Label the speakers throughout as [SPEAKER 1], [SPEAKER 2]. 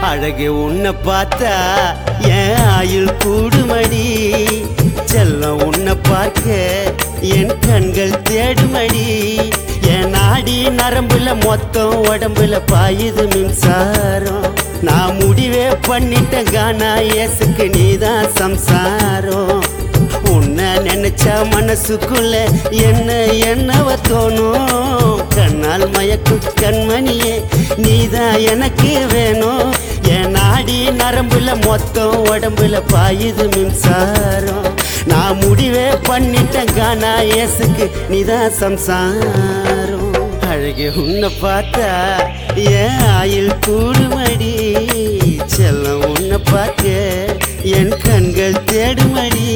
[SPEAKER 1] அழகு உன்னை பார்த்தா என் ஆயுள் கூடுமடி செல்லம் உன்னை பார்க்க என் கண்கள் தேடுமடி என் நாடி நரம்புல மொத்தம் உடம்புல பாயுது மின்சாரம் நான் முடிவே பண்ணிட்டேன் கானா ஏசுக்கு நீதான் சம்சாரம் உன்னை நினைச்சா மனசுக்குள்ள என்ன என்னவ தோணும் கண்ணால் மயக்கும் கண்மணியே நீதான் எனக்கு வேணும் என் நாடி நரம்புல மொத்தம் உடம்புல பாயுது மின்சாரம் நான் முடிவே பண்ணிட்டேன் கானா ஏசுக்கு நீதான் சம்சாரம் அழகு உன்னை பார்த்தா என் ஆயுள் கூடுமடி செல்லம் உன்னை பார்க்க என் கண்கள் தேடுமடி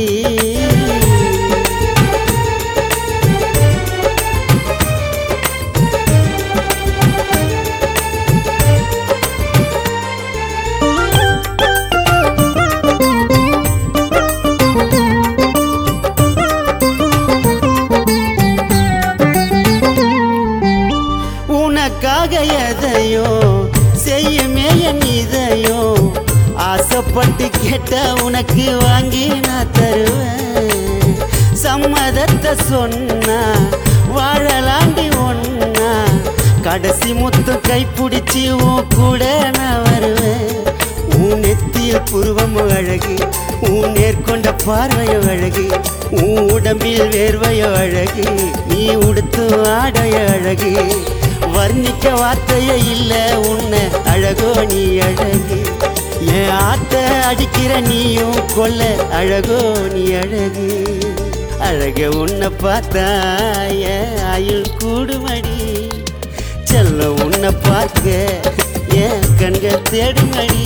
[SPEAKER 1] உனக்காக எதையோ செய்யுமே என் இதயோ ஆசைப்பட்டு கேட்ட உனக்கு வாங்கி நான் தருவேன் சம்மதத்தை சொன்னா வாழலாண்டி ஒன்னா கடைசி முத்தம் கைப்பிடிச்சி உன் கூட நான் வருவேன் உன் நெத்தியில் புருவம் அழகு உன் நேர்கொண்ட பார்வையோ அழகு உன் உடம்பில் வேர்வையோ அழகு நீ உடுத்து ஆடைய அழகு வர்ணிக்க வார்த்தையே இல்ல உன்னை அழகோ நீ அழகு என் ஆத்த அடிக்கிற நீயும் கொல்ல அழகோ நீ அழகு அழக உன்னை பார்த்தா என் ஆயுள் கூடுமடி செல்ல உன்னை பார்க்க என் கண்கள் தேடுமடி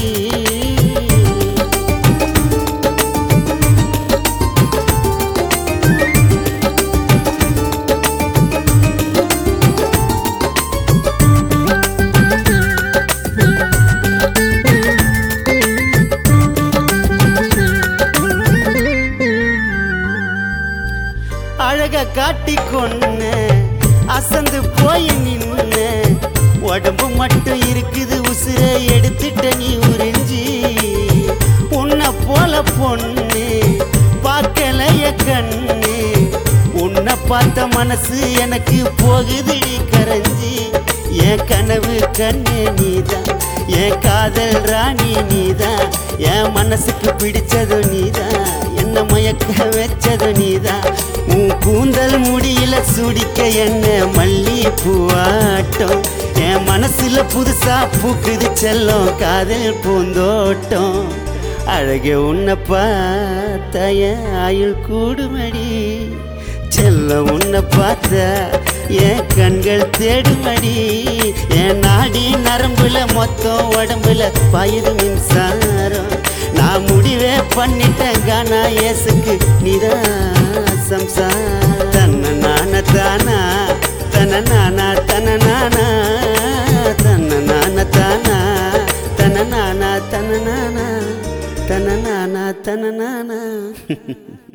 [SPEAKER 1] அழக காட்டி கொன்ன அசந்து போய் நின்ன உடம்பு மட்டும் இருக்குது உசுர எடுத்துட்ட நீ உறிஞ்சி உன்னை போல பொண்ணு பார்க்கலைய கண்ணு உன்னை பார்த்த மனசு எனக்கு போகுதுடி கரைஞ்சி என் கனவு கண்ணு நீதான் என் காதல் ராணி நீதான் என் மனசுக்கு பிடிச்சது நீதான் என்ன மயக்க வச்சது நீதான் உன் கூந்தல் முடியில சுடிக்க என்ன மல்லி பூவாட்டம் என் மனசுல புதுசா பூக்குது செல்லம் காதல் பூந்தோட்டம் அழக உன்னை பார்த்த என் ஆயுள் கூடுமடி செல்ல உன்னை பார்த்த என் கண்கள் தேடுமடி என் நாடி நரம்புல மொத்தம் உடம்புல பயிர் மின்சாரம் நான் முடிவே பண்ணிட்டேன் கானா ஏசுக்கு நீதான் சம்சாரம் தன்ன நான தானா தன நானா தன நானா தன்ன நான தானா தன நானா தன நானா தன நானா தன நானா